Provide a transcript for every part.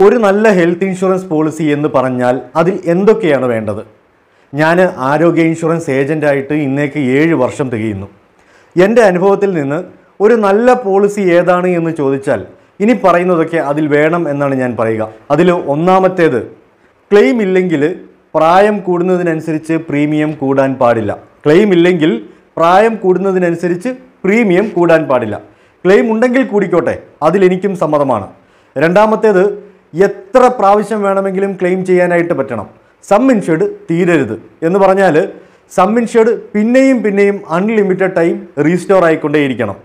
ഒരു നല്ല health insurance policy എന്ന് പറഞ്ഞാൽ അതിൽ എന്തൊക്കെയാണ് വേണ്ടത് ഞാൻ ആരോഗ്യ ഇൻഷുറൻസ് ഏജൻ്റായിട്ട് ഇന്നേക്ക് ഏഴ് വർഷം തികയുന്നു എൻ്റെ അനുഭവത്തിൽ നിന്ന് ഒരു നല്ല പോളിസി ഏതാണ് എന്ന് ചോദിച്ചാൽ ഇനി പറയുന്നതൊക്കെ അതിൽ വേണം എന്നാണ് ഞാൻ പറയുക അതിൽ ഒന്നാമത്തേത് ക്ലെയിം ഇല്ലെങ്കിൽ പ്രായം കൂടുന്നതിനനുസരിച്ച് പ്രീമിയം കൂടാൻ പാടില്ല ക്ലെയിം ഇല്ലെങ്കിൽ പ്രായം കൂടുന്നതിനനുസരിച്ച് പ്രീമിയം കൂടാൻ പാടില്ല ക്ലെയിം ഉണ്ടെങ്കിൽ കൂടിക്കോട്ടെ അതിലെനിക്കും സമ്മതമാണ് രണ്ടാമത്തേത് എത്ര പ്രാവശ്യം വേണമെങ്കിലും ക്ലെയിം ചെയ്യാനായിട്ട് പറ്റണം സം ഇൻഷേർഡ് തീരരുത് എന്ന് പറഞ്ഞാൽ സം ഇൻഷേർഡ് പിന്നെയും പിന്നെയും അൺലിമിറ്റഡ് ടൈം റീസ്റ്റോർ ആയിക്കൊണ്ടേയിരിക്കണം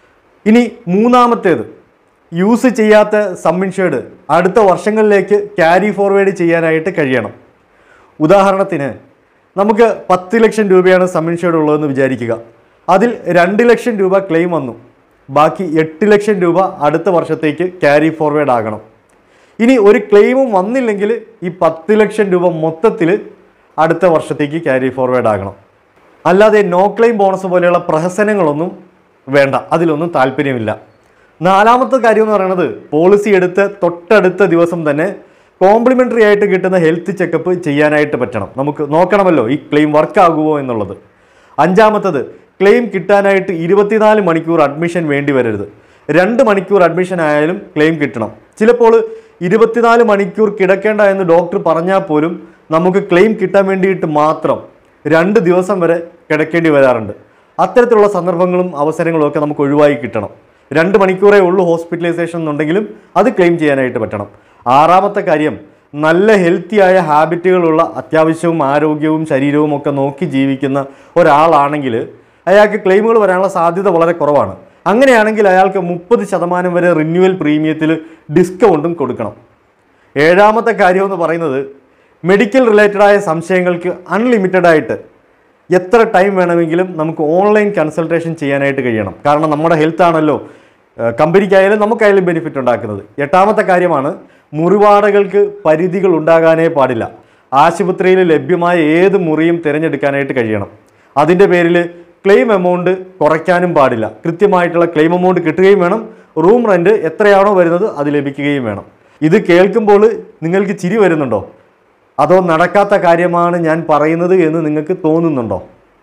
ഇനി മൂന്നാമത്തേത് യൂസ് ചെയ്യാത്ത സം ഇൻഷേർഡ് അടുത്ത വർഷങ്ങളിലേക്ക് ക്യാരി ഫോർവേഡ് ചെയ്യാനായിട്ട് കഴിയണം ഉദാഹരണത്തിന് നമുക്ക് പത്ത് ലക്ഷം രൂപയാണ് സം ഇൻഷേർഡ് ഉള്ളതെന്ന് വിചാരിക്കുക അതിൽ രണ്ട് ലക്ഷം രൂപ ക്ലെയിം വന്നു ബാക്കി എട്ട് ലക്ഷം രൂപ അടുത്ത വർഷത്തേക്ക് ക്യാരി ഫോർവേഡ് ആകണം ഇനി ഒരു ക്ലെയിമും വന്നില്ലെങ്കിൽ ഈ പത്ത് ലക്ഷം രൂപ മൊത്തത്തിൽ അടുത്ത വർഷത്തേക്ക് ക്യാരി ഫോർവേഡ് ആകണം അല്ലാതെ നോ ക്ലെയിം ബോണസ് പോലെയുള്ള പ്രഹസനങ്ങളൊന്നും വേണ്ട അതിലൊന്നും താല്പര്യമില്ല നാലാമത്തെ കാര്യം എന്ന് പറയുന്നത് പോളിസി എടുത്ത് തൊട്ടടുത്ത ദിവസം തന്നെ കോംപ്ലിമെൻ്ററി ആയിട്ട് കിട്ടുന്ന ഹെൽത്ത് ചെക്കപ്പ് ചെയ്യാനായിട്ട് പറ്റണം നമുക്ക് നോക്കണമല്ലോ ഈ ക്ലെയിം വർക്ക് ആകുമോ എന്നുള്ളത് അഞ്ചാമത്തത് ക്ലെയിം കിട്ടാനായിട്ട് ഇരുപത്തിനാല് മണിക്കൂർ അഡ്മിഷൻ വേണ്ടി വരരുത് രണ്ട് മണിക്കൂർ അഡ്മിഷൻ ആയാലും ക്ലെയിം കിട്ടണം ചിലപ്പോൾ ഇരുപത്തിനാല് മണിക്കൂർ കിടക്കേണ്ട എന്ന് ഡോക്ടർ പറഞ്ഞാൽ പോലും നമുക്ക് ക്ലെയിം കിട്ടാൻ വേണ്ടിയിട്ട് മാത്രം രണ്ട് ദിവസം വരെ കിടക്കേണ്ടി വരാറുണ്ട് അത്തരത്തിലുള്ള സന്ദർഭങ്ങളും അവസരങ്ങളും ഒക്കെ നമുക്ക് ഒഴിവായി കിട്ടണം രണ്ട് മണിക്കൂറേ ഉള്ളൂ ഹോസ്പിറ്റലൈസേഷൻ എന്നുണ്ടെങ്കിലും അത് ക്ലെയിം ചെയ്യാനായിട്ട് പറ്റണം ആറാമത്തെ കാര്യം നല്ല ഹെൽത്തിയായ ഹാബിറ്റുകളുള്ള അത്യാവശ്യവും ആരോഗ്യവും ശരീരവും ഒക്കെ നോക്കി ജീവിക്കുന്ന ഒരാളാണെങ്കിൽ അയാൾക്ക് ക്ലെയിമുകൾ വരാനുള്ള സാധ്യത വളരെ കുറവാണ് അങ്ങനെയാണെങ്കിൽ അയാൾക്ക് മുപ്പത് ശതമാനം വരെ റിന്യൂവൽ പ്രീമിയത്തിൽ ഡിസ്കൗണ്ടും കൊടുക്കണം ഏഴാമത്തെ കാര്യം എന്ന് പറയുന്നത് മെഡിക്കൽ റിലേറ്റഡ് ആയ സംശയങ്ങൾക്ക് അൺലിമിറ്റഡ് ആയിട്ട് എത്ര ടൈം വേണമെങ്കിലും നമുക്ക് ഓൺലൈൻ കൺസൾട്ടേഷൻ ചെയ്യാനായിട്ട് കഴിയണം കാരണം നമ്മുടെ ഹെൽത്ത് ആണല്ലോ ഏഹ് കമ്പനിക്കായാലും നമുക്കായാലും ബെനിഫിറ്റ് ഉണ്ടാക്കുന്നത് എട്ടാമത്തെ കാര്യമാണ് മുറിവാടകൾക്ക് പരിധികൾ ഉണ്ടാകാനേ പാടില്ല ആശുപത്രിയിൽ ലഭ്യമായ ഏത് മുറിയും തിരഞ്ഞെടുക്കാനായിട്ട് കഴിയണം അതിൻ്റെ പേരിൽ ക്ലെയിം എമൗണ്ട് കുറയ്ക്കാനും പാടില്ല കൃത്യമായിട്ടുള്ള ക്ലെയിം എമൗണ്ട് കിട്ടുകയും വേണം റൂം റെൻറ്റ് എത്രയാണോ വരുന്നത് അത് ലഭിക്കുകയും വേണം ഇത് കേൾക്കുമ്പോൾ നിങ്ങൾക്ക് ചിരി വരുന്നുണ്ടോ അതോ നടക്കാത്ത കാര്യമാണ് ഞാൻ പറയുന്നത് എന്ന് നിങ്ങൾക്ക് തോന്നുന്നുണ്ടോ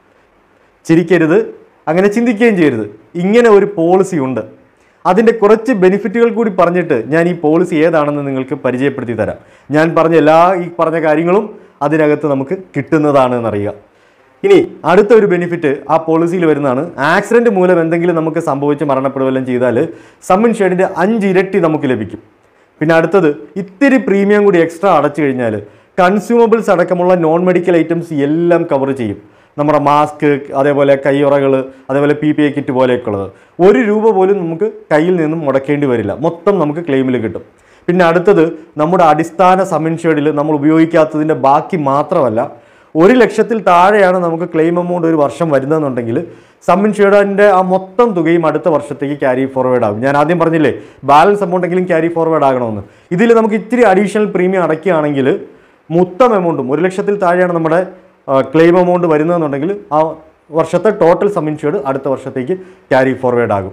ചിരിക്കരുത് അങ്ങനെ ചിന്തിക്കുകയും ചെയ്യരുത് ഇങ്ങനെ ഒരു പോളിസി ഉണ്ട് അതിൻ്റെ കുറച്ച് ബെനിഫിറ്റുകൾ കൂടി പറഞ്ഞിട്ട് ഞാൻ ഈ പോളിസി ഏതാണെന്ന് നിങ്ങൾക്ക് പരിചയപ്പെടുത്തി തരാം ഞാൻ പറഞ്ഞ എല്ലാ ഈ പറഞ്ഞ കാര്യങ്ങളും അതിനകത്ത് നമുക്ക് കിട്ടുന്നതാണ് എന്നറിയുക ഇനി അടുത്ത ഒരു ബെനിഫിറ്റ് ആ പോളിസിയിൽ വരുന്നതാണ് ആക്സിഡന്റ് മൂലം എന്തെങ്കിലും നമുക്ക് സംഭവിച്ച് മരണപ്പെടുകയെല്ലാം ചെയ്താൽ സമ്മിൻ ഷെയ്ഡിൻ്റെ അഞ്ച് ഇരട്ടി നമുക്ക് ലഭിക്കും പിന്നെ അടുത്തത് ഇത്തിരി പ്രീമിയം കൂടി എക്സ്ട്രാ അടച്ചു കഴിഞ്ഞാൽ കൺസ്യൂമബിൾസ് അടക്കമുള്ള നോൺ മെഡിക്കൽ ഐറ്റംസ് എല്ലാം കവർ ചെയ്യും നമ്മുടെ മാസ്ക് അതേപോലെ കൈയുറകൾ അതേപോലെ പി പി ഐ കിറ്റ് പോലെയൊക്കെ ഉള്ളത് ഒരു രൂപ പോലും നമുക്ക് കയ്യിൽ നിന്നും മുടക്കേണ്ടി വരില്ല മൊത്തം നമുക്ക് ക്ലെയിമിൽ കിട്ടും പിന്നെ അടുത്തത് നമ്മുടെ അടിസ്ഥാന സമിൻഷേഡിൽ നമ്മൾ ഉപയോഗിക്കാത്തതിൻ്റെ ബാക്കി മാത്രമല്ല ഒരു ലക്ഷത്തിൽ താഴെയാണ് നമുക്ക് ക്ലെയിം എമൗണ്ട് ഒരു വർഷം വരുന്നതെന്നുണ്ടെങ്കിൽ സം ഇൻഷുറൻസിൻ്റെ ആ മൊത്തം തുകയും അടുത്ത വർഷത്തേക്ക് ക്യാരി ഫോർവേഡ് ആകും ഞാൻ ആദ്യം പറഞ്ഞില്ലേ ബാലൻസ് എമൗണ്ട് എങ്കിലും ക്യാരി ഫോർവേഡ് ആകണമെന്ന് ഇതിൽ നമുക്ക് ഇത്തിരി അഡീഷണൽ പ്രീമിയം അടയ്ക്കുകയാണെങ്കിൽ മൊത്തം എമൗണ്ടും ഒരു ലക്ഷത്തിൽ താഴെയാണ് നമ്മുടെ ക്ലെയിം എമൗണ്ട് വരുന്നതെന്നുണ്ടെങ്കിൽ ആ വർഷത്തെ ടോട്ടൽ സം ഇൻഷുർഡ് അടുത്ത വർഷത്തേക്ക് ക്യാരി ഫോർവേഡ് ആകും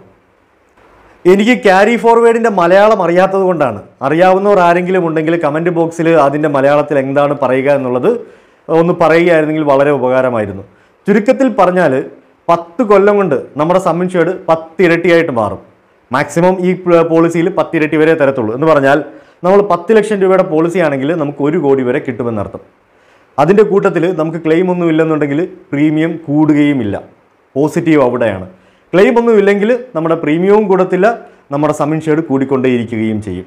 എനിക്ക് ക്യാരി ഫോർവേഡിൻ്റെ മലയാളം അറിയാത്തത് കൊണ്ടാണ് അറിയാവുന്നവർ ആരെങ്കിലും ഉണ്ടെങ്കിൽ കമൻറ്റ് ബോക്സിൽ അതിൻ്റെ മലയാളത്തിൽ എന്താണ് പറയുക എന്നുള്ളത് ഒന്ന് പറയുകയായിരുന്നെങ്കിൽ വളരെ ഉപകാരമായിരുന്നു ചുരുക്കത്തിൽ പറഞ്ഞാൽ പത്ത് കൊല്ലം കൊണ്ട് നമ്മുടെ സമ്മിൻഷേർഡ് പത്ത് ഇരട്ടിയായിട്ട് മാറും മാക്സിമം ഈ പോളിസിയിൽ പത്ത് ഇരട്ടി വരെ തരത്തുള്ളൂ എന്ന് പറഞ്ഞാൽ നമ്മൾ പത്ത് ലക്ഷം രൂപയുടെ പോളിസി ആണെങ്കിൽ നമുക്ക് ഒരു കോടി വരെ കിട്ടുമെന്നർത്ഥം അതിൻ്റെ കൂട്ടത്തിൽ നമുക്ക് ക്ലെയിം ഒന്നും ഇല്ലെന്നുണ്ടെങ്കിൽ പ്രീമിയം കൂടുകയുമില്ല പോസിറ്റീവ് അവിടെയാണ് ക്ലെയിം ഒന്നും ഇല്ലെങ്കിൽ നമ്മുടെ പ്രീമിയവും കൂടത്തില്ല നമ്മുടെ സമ്മിൻഷേർഡ് കൂടിക്കൊണ്ടേയിരിക്കുകയും ചെയ്യും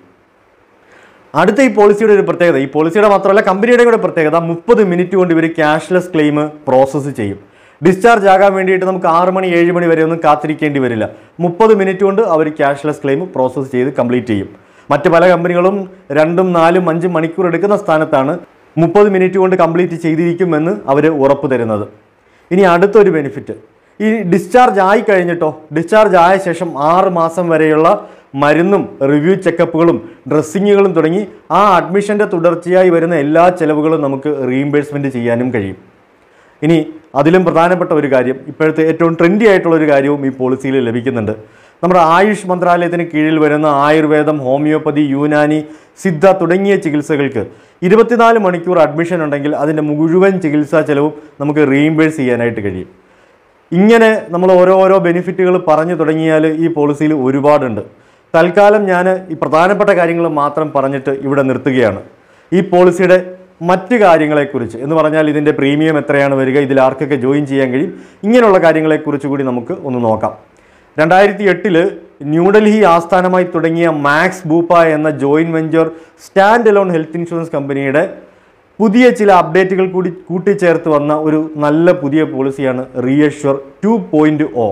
അടുത്ത ഈ പോളിസിയുടെ ഒരു പ്രത്യേകത ഈ പോളിസിയുടെ മാത്രമല്ല കമ്പനിയുടെ കൂടെ പ്രത്യേകത മുപ്പത് മിനിറ്റ് കൊണ്ട് ഇവർ ക്യാഷ്ലെസ് ക്ലെയിം പ്രോസസ്സ് ചെയ്യും ഡിസ്ചാർജ് ആകാൻ വേണ്ടിയിട്ട് നമുക്ക് ആറ് മണി ഏഴ് മണി വരെ ഒന്നും കാത്തിരിക്കേണ്ടി വരില്ല മുപ്പത് മിനിറ്റ് കൊണ്ട് അവർ ക്യാഷ്ലെസ് ക്ലെയിം പ്രോസസ്സ് ചെയ്ത് കംപ്ലീറ്റ് ചെയ്യും മറ്റ് പല കമ്പനികളും രണ്ടും നാലും അഞ്ചും മണിക്കൂർ എടുക്കുന്ന സ്ഥാനത്താണ് മുപ്പത് മിനിറ്റ് കൊണ്ട് കംപ്ലീറ്റ് ചെയ്തിരിക്കുമെന്ന് അവർ ഉറപ്പ് തരുന്നത് ഇനി അടുത്തൊരു ബെനിഫിറ്റ് ഈ ഡിസ്ചാർജ് ആയി കഴിഞ്ഞിട്ടോ ഡിസ്ചാർജ് ആയ ശേഷം ആറ് മാസം വരെയുള്ള മരുന്നും റിവ്യൂ ചെക്കപ്പുകളും ഡ്രസ്സിങ്ങുകളും തുടങ്ങി ആ അഡ്മിഷൻ്റെ തുടർച്ചയായി വരുന്ന എല്ലാ ചെലവുകളും നമുക്ക് റീഇംബേഴ്സ്മെൻറ്റ് ചെയ്യാനും കഴിയും ഇനി അതിലും പ്രധാനപ്പെട്ട ഒരു കാര്യം ഇപ്പോഴത്തെ ഏറ്റവും ട്രെൻഡി ആയിട്ടുള്ള ഒരു കാര്യവും ഈ പോളിസിയിൽ ലഭിക്കുന്നുണ്ട് നമ്മുടെ ആയുഷ് മന്ത്രാലയത്തിന് കീഴിൽ വരുന്ന ആയുർവേദം ഹോമിയോപ്പതി യൂനാനി സിദ്ധ തുടങ്ങിയ ചികിത്സകൾക്ക് ഇരുപത്തിനാല് മണിക്കൂർ അഡ്മിഷൻ ഉണ്ടെങ്കിൽ അതിൻ്റെ മുഴുവൻ ചികിത്സാ ചെലവും നമുക്ക് റീഇംബേഴ്സ് ചെയ്യാനായിട്ട് കഴിയും ഇങ്ങനെ നമ്മൾ ഓരോ ഓരോ ബെനിഫിറ്റുകൾ പറഞ്ഞു തുടങ്ങിയാൽ ഈ പോളിസിയിൽ ഒരുപാടുണ്ട് തൽക്കാലം ഞാൻ ഈ പ്രധാനപ്പെട്ട കാര്യങ്ങൾ മാത്രം പറഞ്ഞിട്ട് ഇവിടെ നിർത്തുകയാണ് ഈ പോളിസിയുടെ മറ്റ് കാര്യങ്ങളെക്കുറിച്ച് എന്ന് പറഞ്ഞാൽ ഇതിൻ്റെ പ്രീമിയം എത്രയാണ് വരിക ഇതിൽ ആർക്കൊക്കെ ജോയിൻ ചെയ്യാൻ കഴിയും ഇങ്ങനെയുള്ള കാര്യങ്ങളെക്കുറിച്ച് കൂടി നമുക്ക് ഒന്ന് നോക്കാം രണ്ടായിരത്തി എട്ടില് ന്യൂഡൽഹി ആസ്ഥാനമായി തുടങ്ങിയ മാക്സ് ബൂപ്പ എന്ന joint venture standalone health insurance കമ്പനിയുടെ പുതിയ ചില അപ്ഡേറ്റുകൾ കൂടി കൂട്ടിച്ചേർത്ത് വന്ന ഒരു നല്ല പുതിയ പോളിസിയാണ് റീഅഷ്വർ ടു പോയിൻറ്റ് ഒ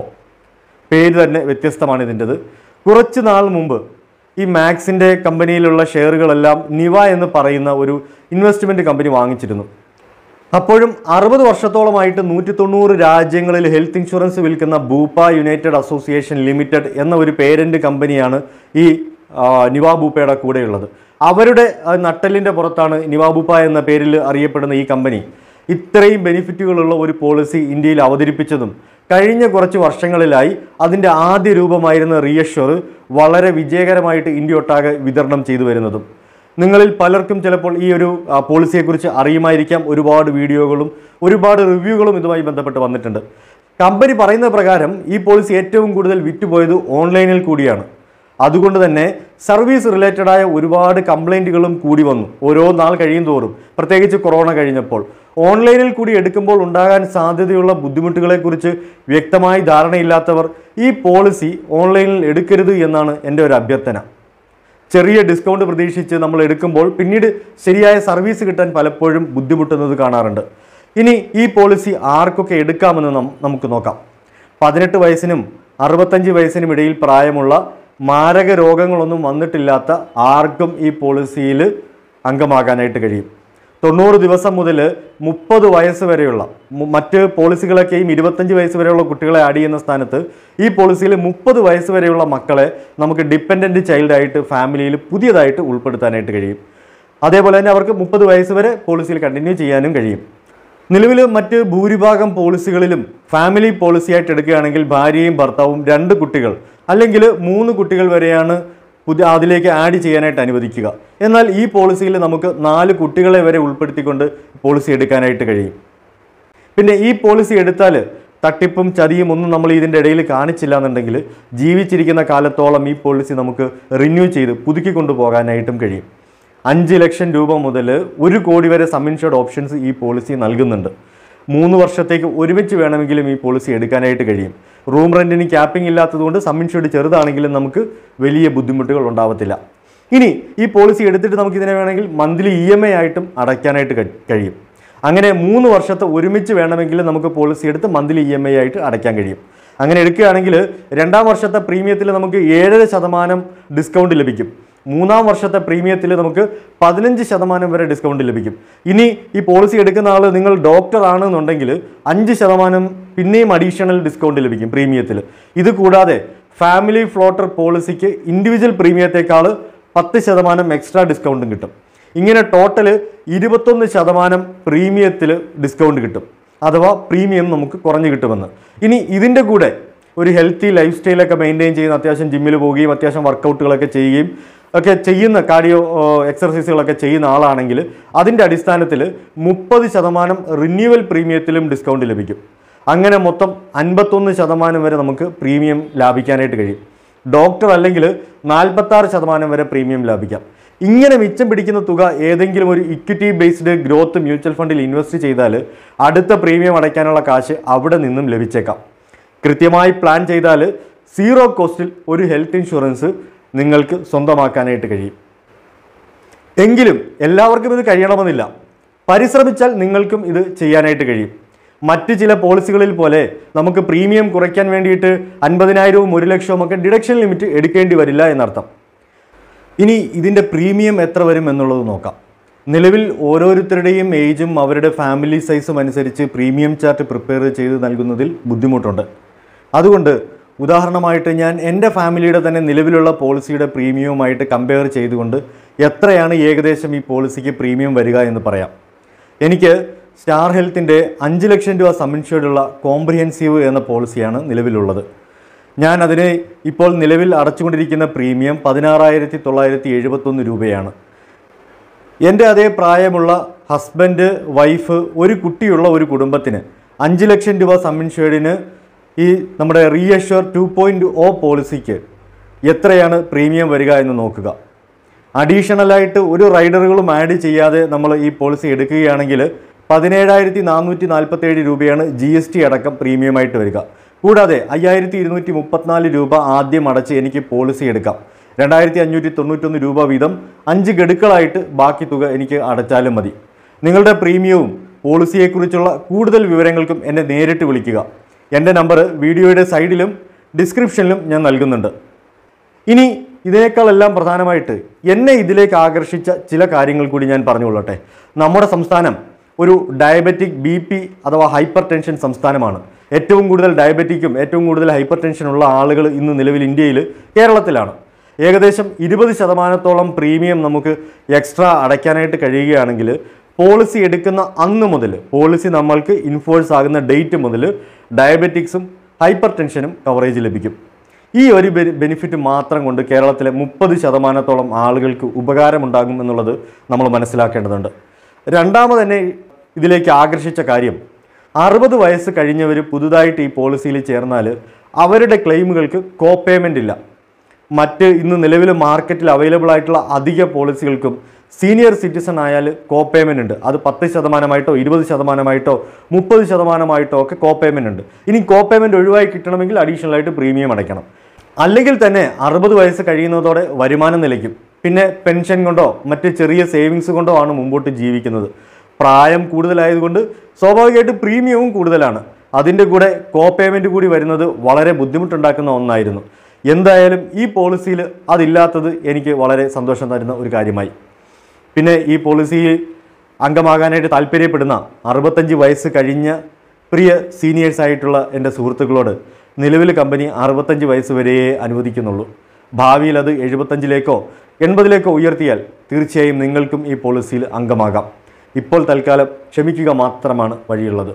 പേര് തന്നെ വ്യത്യസ്തമാണ് ഇതിൻ്റെത് കുറച്ച് നാൾ മുമ്പ് ഈ മാക്സിൻ്റെ കമ്പനിയിലുള്ള ഷെയറുകളെല്ലാം നിവ എന്ന് പറയുന്ന ഒരു ഇൻവെസ്റ്റ്മെൻറ്റ് കമ്പനി വാങ്ങിച്ചിരുന്നു അപ്പോഴും അറുപത് വർഷത്തോളമായിട്ട് നൂറ്റി തൊണ്ണൂറ് രാജ്യങ്ങളിൽ ഹെൽത്ത് ഇൻഷുറൻസ് വിൽക്കുന്ന ബൂപ്പ യുണൈറ്റഡ് അസോസിയേഷൻ ലിമിറ്റഡ് എന്ന ഒരു പേരന്റ് കമ്പനിയാണ് ഈ ആ, നിവാ ബൂപ്പയുടെ കൂടെയുള്ളത് അവരുടെ ആ, നട്ടെല്ലിൻ്റെ പുറത്താണ് നിവാ ബൂപ്പ എന്ന പേരിൽ അറിയപ്പെടുന്ന ഈ കമ്പനി ഇത്രയും ബെനിഫിറ്റുകളുള്ള ഒരു പോളിസി ഇന്ത്യയിൽ അവതരിപ്പിച്ചതും കഴിഞ്ഞ കുറച്ച് വർഷങ്ങളിലായി അതിൻ്റെ ആദ്യ രൂപമായിരുന്ന റീഅഷ്വർ വളരെ വിജയകരമായിട്ട് ഇന്ത്യ ഒട്ടാകെ വിതരണം ചെയ്തു വരുന്നതും നിങ്ങളിൽ പലർക്കും ചിലപ്പോൾ ഈ ഒരു ആ, പോളിസിയെക്കുറിച്ച് അറിയുമായിരിക്കാം ഒരുപാട് വീഡിയോകളും ഒരുപാട് റിവ്യൂകളും ഇതുമായി ബന്ധപ്പെട്ട് വന്നിട്ടുണ്ട് കമ്പനി പറയുന്ന പ്രകാരം ഈ പോളിസി ഏറ്റവും കൂടുതൽ വിറ്റുപോയത് ഓൺലൈനിൽ കൂടിയാണ് അതുകൊണ്ട് തന്നെ സർവീസ് റിലേറ്റഡ് ആയ ഒരുപാട് കംപ്ലൈൻറ്റുകളും കൂടി വന്നു ഓരോ നാൾ കഴിയും തോറും പ്രത്യേകിച്ച് കൊറോണ കഴിഞ്ഞപ്പോൾ ഓൺലൈനിൽ കൂടി എടുക്കുമ്പോൾ ഉണ്ടാകാൻ സാധ്യതയുള്ള ബുദ്ധിമുട്ടുകളെക്കുറിച്ച് വ്യക്തമായി ധാരണയില്ലാത്തവർ ഈ പോളിസി ഓൺലൈനിൽ എടുക്കരുത് എന്നാണ് എൻ്റെ ഒരു അഭ്യർത്ഥന ചെറിയ ഡിസ്കൗണ്ട് പ്രതീക്ഷിച്ച് നമ്മൾ എടുക്കുമ്പോൾ പിന്നീട് ശരിയായ സർവീസ് കിട്ടാൻ പലപ്പോഴും ബുദ്ധിമുട്ടുന്നത് കാണാറുണ്ട് ഇനി ഈ പോളിസി ആർക്കൊക്കെ എടുക്കാമെന്ന് നം- നമുക്ക് നോക്കാം പതിനെട്ട് വയസ്സിനും അറുപത്തഞ്ച് വയസ്സിനും ഇടയിൽ പ്രായമുള്ള മാരക രോഗങ്ങളൊന്നും വന്നിട്ടില്ലാത്ത ആർക്കും ഈ പോളിസിയിൽ അംഗമാകാനായിട്ട് കഴിയും തൊണ്ണൂറ് ദിവസം മുതൽ മുപ്പത് വയസ്സ് വരെയുള്ള മു- മറ്റ് പോളിസികളൊക്കെയും ഇരുപത്തഞ്ച് വയസ്സ് വരെയുള്ള കുട്ടികളെ ആഡ് ചെയ്യുന്ന സ്ഥാനത്ത് ഈ പോളിസിയിൽ മുപ്പത് വയസ്സ് വരെയുള്ള മക്കളെ നമുക്ക് ഡിപ്പെൻഡൻറ്റ് ചൈൽഡായിട്ട് ഫാമിലിയിൽ പുതിയതായിട്ട് ഉൾപ്പെടുത്താനായിട്ട് കഴിയും അതേപോലെ തന്നെ അവർക്ക് മുപ്പത് വയസ്സ് വരെ പോളിസിയിൽ കണ്ടിന്യൂ ചെയ്യാനും കഴിയും നിലവിൽ മറ്റ് ഭൂരിഭാഗം പോളിസികളിലും ഫാമിലി പോളിസി ആയിട്ട് എടുക്കുകയാണെങ്കിൽ ഭാര്യയും ഭർത്താവും രണ്ട് കുട്ടികൾ അല്ലെങ്കിൽ മൂന്ന് കുട്ടികൾ വരെയാണ് പുതിയ അതിലേക്ക് ആഡ് ചെയ്യാനായിട്ട് അനുവദിക്കുക എന്നാൽ ഈ പോളിസിയിൽ നമുക്ക് നാല് കുട്ടികളെ വരെ ഉൾപ്പെടുത്തിക്കൊണ്ട് പോളിസി എടുക്കാനായിട്ട് കഴിയും പിന്നെ ഈ പോളിസി എടുത്താൽ തട്ടിപ്പും ചതിയും ഒന്നും നമ്മൾ ഇതിൻ്റെ ഇടയിൽ കാണിച്ചില്ല എന്നുണ്ടെങ്കിൽ ജീവിച്ചിരിക്കുന്ന കാലത്തോളം ഈ പോളിസി നമുക്ക് റിന്യൂ ചെയ്ത് പുതുക്കി കൊണ്ടുപോകാനായിട്ടും കഴിയും അഞ്ച് ലക്ഷം രൂപ മുതൽ ഒരു കോടി വരെ സം ഇൻഷുർഡ് ഓപ്ഷൻസ് ഈ പോളിസി നൽകുന്നുണ്ട് മൂന്ന് വർഷത്തേക്ക് ഒരുമിച്ച് വേണമെങ്കിലും ഈ പോളിസി എടുക്കാനായിട്ട് കഴിയും റൂം റെൻറ്റിന് ക്യാപ്പിംഗ് ഇല്ലാത്തതുകൊണ്ട് സം ഇൻഷുർഡ് ചെറുതാണെങ്കിലും നമുക്ക് വലിയ ബുദ്ധിമുട്ടുകൾ ഉണ്ടാവത്തില്ല ഇനി ഈ പോളിസി എടുത്തിട്ട് നമുക്ക് ഇതിനെ വേണമെങ്കിൽ മന്ത്ലി ഇ എം ഐ ആയിട്ടും അടയ്ക്കാനായിട്ട് കഴി- കഴിയും അങ്ങനെ മൂന്ന് വർഷത്തെ ഒരുമിച്ച് വേണമെങ്കിൽ നമുക്ക് പോളിസി എടുത്ത് മന്ത്ലി ഇ എം ഐ ആയിട്ട് അടയ്ക്കാൻ കഴിയും അങ്ങനെ എടുക്കുകയാണെങ്കിൽ രണ്ടാം വർഷത്തെ പ്രീമിയത്തിൽ നമുക്ക് ഏഴര ശതമാനം ഡിസ്കൗണ്ട് ലഭിക്കും മൂന്നാം വർഷത്തെ പ്രീമിയത്തിൽ നമുക്ക് പതിനഞ്ച് ശതമാനം വരെ ഡിസ്കൗണ്ട് ലഭിക്കും ഇനി ഈ പോളിസി എടുക്കുന്ന ആൾ നിങ്ങൾ ഡോക്ടർ ആണെന്നുണ്ടെങ്കിൽ അഞ്ച് ശതമാനം പിന്നെയും അഡീഷണൽ ഡിസ്കൗണ്ട് ലഭിക്കും പ്രീമിയത്തിൽ ഇത് കൂടാതെ ഫാമിലി ഫ്ലോട്ടർ പോളിസിക്ക് ഇൻഡിവിജ്വൽ പ്രീമിയത്തെക്കാൾ പത്ത് ശതമാനം എക്സ്ട്രാ ഡിസ്കൗണ്ടും കിട്ടും ഇങ്ങനെ ടോട്ടൽ ഇരുപത്തൊന്ന് ശതമാനം പ്രീമിയത്തിൽ ഡിസ്കൗണ്ട് കിട്ടും അഥവാ പ്രീമിയം നമുക്ക് കുറഞ്ഞു കിട്ടുമെന്ന് ഇനി ഇതിൻ്റെ കൂടെ ഒരു ഹെൽത്തി ലൈഫ് സ്റ്റൈലൊക്കെ മെയിൻറ്റെയിൻ ചെയ്യുന്ന അത്യാവശ്യം ജിമ്മിൽ പോവുകയും അത്യാവശ്യം വർക്കൗട്ടുകളൊക്കെ ചെയ്യുകയും ഒക്കെ ചെയ്യുന്ന കാർഡിയോ എക്സർസൈസുകളൊക്കെ ചെയ്യുന്ന ആളാണെങ്കിൽ അതിൻ്റെ അടിസ്ഥാനത്തിൽ മുപ്പത് ശതമാനം റിന്യൂവൽ പ്രീമിയത്തിലും ഡിസ്കൗണ്ട് ലഭിക്കും അങ്ങനെ മൊത്തം അൻപത്തൊന്ന് ശതമാനം വരെ നമുക്ക് പ്രീമിയം ലാഭിക്കാനായിട്ട് കഴിയും ഡോക്ടർ അല്ലെങ്കിൽ നാൽപ്പത്താറ് ശതമാനം വരെ പ്രീമിയം ലാഭിക്കാം ഇങ്ങനെ മിച്ചം പിടിക്കുന്ന തുക ഏതെങ്കിലും ഒരു ഇക്വിറ്റി ബേസ്ഡ് ഗ്രോത്ത് മ്യൂച്വൽ ഫണ്ടിൽ ഇൻവെസ്റ്റ് ചെയ്താൽ അടുത്ത പ്രീമിയം അടയ്ക്കാനുള്ള കാശ് അവിടെ നിന്നും ലഭിച്ചേക്കാം കൃത്യമായി പ്ലാൻ ചെയ്താൽ സീറോ കോസ്റ്റിൽ ഒരു ഹെൽത്ത് ഇൻഷുറൻസ് നിങ്ങൾക്ക് സ്വന്തമാക്കാനായിട്ട് കഴിയും എങ്കിലും എല്ലാവർക്കും ഇത് കഴിയണമെന്നില്ല പരിശ്രമിച്ചാൽ നിങ്ങൾക്കും ഇത് ചെയ്യാനായിട്ട് കഴിയും മറ്റ് ചില പോളിസികളിൽ പോലെ നമുക്ക് പ്രീമിയം കുറയ്ക്കാൻ വേണ്ടിയിട്ട് അൻപതിനായിരവും ഒരു ലക്ഷവും ഒക്കെ ഡിഡക്ഷൻ ലിമിറ്റ് എടുക്കേണ്ടി വരില്ല എന്നർത്ഥം ഇനി ഇതിൻ്റെ പ്രീമിയം എത്ര വരും എന്നുള്ളത് നോക്കാം നിലവിൽ ഓരോരുത്തരുടെയും ഏജും അവരുടെ ഫാമിലി സൈസും അനുസരിച്ച് പ്രീമിയം ചാർട്ട് പ്രിപ്പയർ ചെയ്ത് നൽകുന്നതിൽ ബുദ്ധിമുട്ടുണ്ട് അതുകൊണ്ട് ഉദാഹരണമായിട്ട് ഞാൻ എൻ്റെ ഫാമിലിയുടെ തന്നെ നിലവിലുള്ള പോളിസിയുടെ പ്രീമിയവുമായിട്ട് കമ്പയർ ചെയ്തുകൊണ്ട് എത്രയാണ് ഏകദേശം ഈ പോളിസിക്ക് പ്രീമിയം വരിക എന്ന് പറയാം എനിക്ക് സ്റ്റാർ ഹെൽത്തിൻ്റെ അഞ്ച് ലക്ഷം രൂപ സമ്മിൻഷേർഡുള്ള കോംപ്രിഹെൻസീവ് എന്ന പോളിസിയാണ് നിലവിലുള്ളത് ഞാൻ അതിന് ഇപ്പോൾ നിലവിൽ അടച്ചുകൊണ്ടിരിക്കുന്ന പ്രീമിയം പതിനാറായിരത്തി തൊള്ളായിരത്തി എഴുപത്തൊന്ന് രൂപയാണ് എൻ്റെ അതേ പ്രായമുള്ള ഹസ്ബൻഡ് വൈഫ് ഒരു കുട്ടിയുള്ള ഒരു കുടുംബത്തിന് അഞ്ച് ലക്ഷം രൂപ സം ഇൻഷുർഡിന് ഈ നമ്മുടെ റീഅഷ്വർ ടു പോയിൻറ്റ് ഒ പോളിസിക്ക് എത്രയാണ് പ്രീമിയം വരിക എന്ന് നോക്കുക അഡീഷണലായിട്ട് ഒരു റൈഡറുകളും ആഡ് ചെയ്യാതെ നമ്മൾ ഈ പോളിസി എടുക്കുകയാണെങ്കിൽ പതിനേഴായിരത്തി നാനൂറ്റി നാൽപ്പത്തേഴ് രൂപയാണ് ജി എസ് ടി അടക്കം പ്രീമിയമായിട്ട് വരിക കൂടാതെ അയ്യായിരത്തി ഇരുന്നൂറ്റി മുപ്പത്തിനാല് രൂപ ആദ്യം അടച്ച് എനിക്ക് പോളിസി എടുക്കാം രണ്ടായിരത്തി അഞ്ഞൂറ്റി തൊണ്ണൂറ്റൊന്ന് രൂപ വീതം അഞ്ച് ഗഡുക്കളായിട്ട് ബാക്കി തുക എനിക്ക് അടച്ചാലും മതി നിങ്ങളുടെ പ്രീമിയവും പോളിസിയെക്കുറിച്ചുള്ള കൂടുതൽ വിവരങ്ങൾക്കും എന്നെ നേരിട്ട് വിളിക്കുക എൻ്റെ നമ്പർ വീഡിയോയുടെ സൈഡിലും ഡിസ്ക്രിപ്ഷനിലും ഞാൻ നൽകുന്നുണ്ട് ഇനി ഇതിനേക്കാളെല്ലാം പ്രധാനമായിട്ട് എന്നെ ഇതിലേക്ക് ആകർഷിച്ച ചില കാര്യങ്ങൾ കൂടി ഞാൻ പറഞ്ഞുകൊള്ളട്ടെ നമ്മുടെ സംസ്ഥാനം ഒരു ഡയബറ്റിക് ബി പി അഥവാ ഹൈപ്പർ ടെൻഷൻ സംസ്ഥാനമാണ് ഏറ്റവും കൂടുതൽ ഡയബറ്റിക്കും ഏറ്റവും കൂടുതൽ ഹൈപ്പർ ടെൻഷനുള്ള ആളുകൾ ഇന്ന് നിലവിൽ ഇന്ത്യയിൽ കേരളത്തിലാണ് ഏകദേശം ഇരുപത് ശതമാനത്തോളം പ്രീമിയം നമുക്ക് എക്സ്ട്രാ അടയ്ക്കാനായിട്ട് കഴിയുകയാണെങ്കിൽ പോളിസി എടുക്കുന്ന അന്ന് മുതൽ പോളിസി നമ്മൾക്ക് ഇൻഫോഴ്സ് ആകുന്ന ഡേറ്റ് മുതൽ ഡയബറ്റിക്സും ഹൈപ്പർ ടെൻഷനും കവറേജ് ലഭിക്കും ഈ ഒരു ബെനിഫിറ്റ് മാത്രം കൊണ്ട് കേരളത്തിലെ മുപ്പത് ശതമാനത്തോളം ആളുകൾക്ക് ഉപകാരമുണ്ടാകും എന്നുള്ളത് നമ്മൾ മനസ്സിലാക്കേണ്ടതുണ്ട് രണ്ടാമത് തന്നെ ഇതിലേക്ക് ആകർഷിച്ച കാര്യം അറുപത് വയസ്സ് കഴിഞ്ഞവർ പുതുതായിട്ട് ഈ പോളിസിയിൽ ചേർന്നാൽ അവരുടെ ക്ലെയിമുകൾക്ക് കോ പേയ്മെൻ്റ് ഇല്ല മറ്റ് ഇന്ന് നിലവിൽ മാർക്കറ്റിൽ അവൈലബിൾ ആയിട്ടുള്ള അധിക പോളിസികൾക്കും സീനിയർ സിറ്റിസൺ ആയാൽ കോ പേയ്മെൻ്റ് ഉണ്ട് അത് പത്ത് ശതമാനമായിട്ടോ ഇരുപത് ശതമാനമായിട്ടോ മുപ്പത് ശതമാനമായിട്ടോ ഒക്കെ കോ പേയ്മെൻ്റ് ഉണ്ട് ഇനി കോ പേയ്മെൻറ്റ് ഒഴിവായി കിട്ടണമെങ്കിൽ അഡീഷണൽ ആയിട്ട് പ്രീമിയം അടയ്ക്കണം അല്ലെങ്കിൽ തന്നെ അറുപത് വയസ്സ് കഴിയുന്നതോടെ വരുമാനം നിലയ്ക്കും പിന്നെ പെൻഷൻ കൊണ്ടോ മറ്റ് ചെറിയ സേവിങ്സ് കൊണ്ടോ ആണ് മുമ്പോട്ട് ജീവിക്കുന്നത് പ്രായം കൂടുതലായതുകൊണ്ട് സ്വാഭാവികമായിട്ട് പ്രീമിയവും കൂടുതലാണ് അതിൻ്റെ കൂടെ കോ പേയ്മെൻറ്റ് കൂടി വരുന്നത് വളരെ ബുദ്ധിമുട്ടുണ്ടാക്കുന്ന ഒന്നായിരുന്നു എന്തായാലും ഈ പോളിസിയിൽ അതില്ലാത്തത് എനിക്ക് വളരെ സന്തോഷം തരുന്ന ഒരു കാര്യമായി പിന്നെ ഈ പോളിസിയിൽ അംഗമാകാനായിട്ട് താല്പര്യപ്പെടുന്ന അറുപത്തഞ്ച് വയസ്സ് കഴിഞ്ഞ പ്രിയ സീനിയേഴ്സ് ആയിട്ടുള്ള എൻ്റെ സുഹൃത്തുക്കളോട് നിലവിൽ കമ്പനി അറുപത്തഞ്ച് വയസ്സ് വരെയേ അനുവദിക്കുന്നുള്ളൂ ഭാവിയിൽ അത് എഴുപത്തഞ്ചിലേക്കോ എൺപതിലേക്കോ ഉയർത്തിയാൽ തീർച്ചയായും നിങ്ങൾക്കും ഈ പോളിസിയിൽ അംഗമാകാം ഇപ്പോൾ തൽക്കാലം ക്ഷമിക്കുക മാത്രമാണ് വഴിയുള്ളത്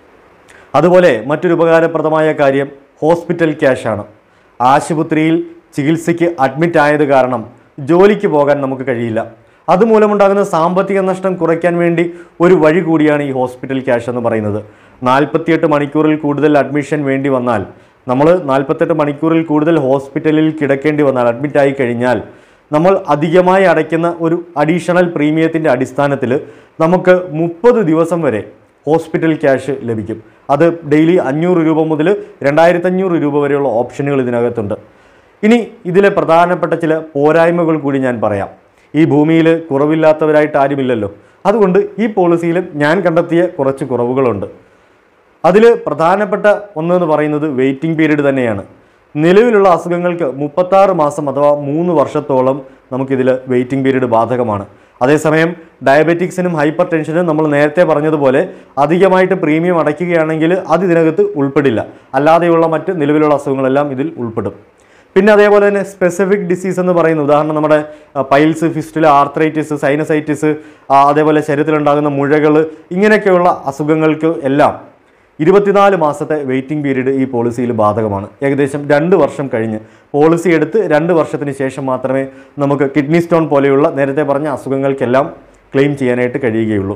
അതുപോലെ മറ്റൊരു ഉപകാരപ്രദമായ കാര്യം ഹോസ്പിറ്റൽ ക്യാഷാണ് ആശുപത്രിയിൽ ചികിത്സയ്ക്ക് അഡ്മിറ്റ് ആയത് കാരണം ജോലിക്ക് പോകാൻ നമുക്ക് കഴിയില്ല അതുമൂലമുണ്ടാകുന്ന സാമ്പത്തിക നഷ്ടം കുറയ്ക്കാൻ വേണ്ടി ഒരു വഴി കൂടിയാണ് ഈ ഹോസ്പിറ്റൽ ക്യാഷ് എന്ന് പറയുന്നത് നാൽപ്പത്തിയെട്ട് മണിക്കൂറിൽ കൂടുതൽ അഡ്മിഷൻ വേണ്ടി വന്നാൽ നമ്മൾ നാൽപ്പത്തെട്ട് മണിക്കൂറിൽ കൂടുതൽ ഹോസ്പിറ്റലിൽ കിടക്കേണ്ടി വന്നാൽ അഡ്മിറ്റ് ആയി കഴിഞ്ഞാൽ നമ്മൾ അധികമായി അടയ്ക്കുന്ന ഒരു അഡീഷണൽ പ്രീമിയത്തിൻ്റെ അടിസ്ഥാനത്തിൽ നമുക്ക് മുപ്പത് ദിവസം വരെ ഹോസ്പിറ്റൽ ക്യാഷ് ലഭിക്കും അത് ഡെയിലി അഞ്ഞൂറ് രൂപ മുതൽ രണ്ടായിരത്തി അഞ്ഞൂറ് രൂപ വരെയുള്ള ഓപ്ഷനുകൾ ഇതിനകത്തുണ്ട് ഇനി ഇതിലെ പ്രധാനപ്പെട്ട ചില പോരായ്മകൾ കൂടി ഞാൻ പറയാം ഈ ഭൂമിയിൽ കുറവില്ലാത്തവരായിട്ട് ആരുമില്ലല്ലോ അതുകൊണ്ട് ഈ പോളിസിയിലും ഞാൻ കണ്ടെത്തിയ കുറച്ച് കുറവുകളുണ്ട് അതിൽ പ്രധാനപ്പെട്ട ഒന്നെന്ന് പറയുന്നത് വെയിറ്റിംഗ് പീരീഡ് തന്നെയാണ് നിലവിലുള്ള അസുഖങ്ങൾക്ക് മുപ്പത്താറ് മാസം അഥവാ മൂന്ന് വർഷത്തോളം നമുക്കിതിൽ വെയിറ്റിംഗ് പീരീഡ് ബാധകമാണ് അതേസമയം ഡയബറ്റിക്സിനും ഹൈപ്പർ ടെൻഷനും നമ്മൾ നേരത്തെ പറഞ്ഞതുപോലെ അധികമായിട്ട് പ്രീമിയം അടയ്ക്കുകയാണെങ്കിൽ അത് ഇതിനകത്ത് ഉൾപ്പെടില്ല അല്ലാതെയുള്ള മറ്റ് നിലവിലുള്ള അസുഖങ്ങളെല്ലാം ഇതിൽ ഉൾപ്പെടും പിന്നെ അതേപോലെ തന്നെ സ്പെസിഫിക് ഡിസീസ് എന്ന് പറയുന്ന ഉദാഹരണം നമ്മുടെ പൈൽസ് ഫിസ്റ്റിൽ ആർത്രൈറ്റിസ് സൈനസൈറ്റിസ് അതേപോലെ ശരീരത്തിലുണ്ടാകുന്ന മുഴകൾ ഇങ്ങനെയൊക്കെയുള്ള അസുഖങ്ങൾക്ക് എല്ലാം ഇരുപത്തിനാല് മാസത്തെ വെയിറ്റിംഗ് പീരീഡ് ഈ പോളിസിയിൽ ബാധകമാണ് ഏകദേശം രണ്ട് വർഷം കഴിഞ്ഞ് പോളിസി എടുത്ത് രണ്ട് വർഷത്തിന് ശേഷം മാത്രമേ നമുക്ക് കിഡ്നി സ്റ്റോൺ പോലെയുള്ള നേരത്തെ പറഞ്ഞ അസുഖങ്ങൾക്കെല്ലാം ക്ലെയിം ചെയ്യാനായിട്ട് കഴിയുകയുള്ളൂ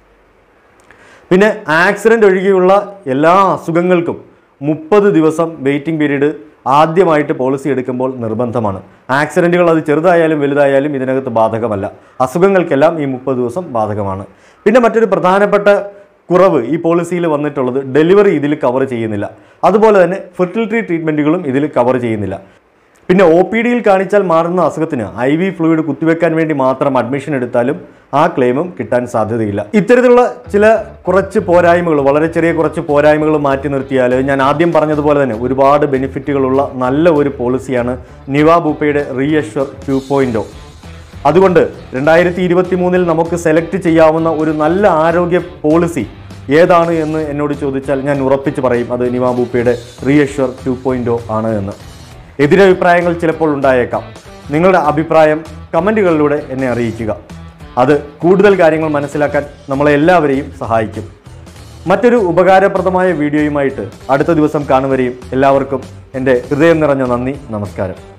പിന്നെ ആക്സിഡൻ്റ് ഒഴികെയുള്ള എല്ലാ അസുഖങ്ങൾക്കും മുപ്പത് ദിവസം വെയിറ്റിംഗ് പീരീഡ് ആദ്യമായിട്ട് പോളിസി എടുക്കുമ്പോൾ നിർബന്ധമാണ് ആക്സിഡൻറ്റുകൾ അത് ചെറുതായാലും വലുതായാലും ഇതിനകത്ത് ബാധകമല്ല അസുഖങ്ങൾക്കെല്ലാം ഈ മുപ്പത് ദിവസം ബാധകമാണ് പിന്നെ മറ്റൊരു പ്രധാനപ്പെട്ട കുറവ് ഈ പോളിസിയിൽ വന്നിട്ടുള്ളത് ഡെലിവറി ഇതിൽ കവർ ചെയ്യുന്നില്ല അതുപോലെ തന്നെ ഫെർട്ടിലിറ്റി ട്രീറ്റ്മെൻറ്റുകളും ഇതിൽ കവർ ചെയ്യുന്നില്ല പിന്നെ ഒ പി ഡിയിൽ കാണിച്ചാൽ മാറുന്ന അസുഖത്തിന് ഐ വി ഫ്ലൂയിഡ് കുത്തിവെക്കാൻ വേണ്ടി മാത്രം അഡ്മിഷൻ എടുത്താലും ആ ക്ലെയിമും കിട്ടാൻ സാധ്യതയില്ല ഇത്തരത്തിലുള്ള ചില കുറച്ച് പോരായ്മകൾ വളരെ ചെറിയ കുറച്ച് പോരായ്മകൾ മാറ്റി നിർത്തിയാൽ ഞാൻ ആദ്യം പറഞ്ഞതുപോലെ തന്നെ ഒരുപാട് ബെനിഫിറ്റുകളുള്ള നല്ല ഒരു പോളിസിയാണ് നിവ ബൂപ്പയുടെ റീഅഷ്വർ ടു പോയിൻറ്റോ അതുകൊണ്ട് രണ്ടായിരത്തി ഇരുപത്തി മൂന്നിൽ നമുക്ക് സെലക്ട് ചെയ്യാവുന്ന ഒരു നല്ല ആരോഗ്യ പോളിസി ഏതാണ് എന്ന് എന്നോട് ചോദിച്ചാൽ ഞാൻ ഉറപ്പിച്ച് പറയും അത് നിവ ബൂപ്പയുടെ റീഅഷ്വർ ടു പോയിൻറ്റോ ആണ് എന്ന് എതിരഭിപ്രായങ്ങൾ ചിലപ്പോൾ ഉണ്ടായേക്കാം നിങ്ങളുടെ അഭിപ്രായം കമൻറ്റുകളിലൂടെ എന്നെ അറിയിക്കുക അത് കൂടുതൽ കാര്യങ്ങൾ മനസ്സിലാക്കാൻ നമ്മളെ എല്ലാവരെയും സഹായിക്കും മറ്റൊരു ഉപകാരപ്രദമായ വീഡിയോയുമായിട്ട് അടുത്ത ദിവസം കാണുവരെയും എല്ലാവർക്കും എൻ്റെ ഹൃദയം നിറഞ്ഞ നന്ദി നമസ്കാരം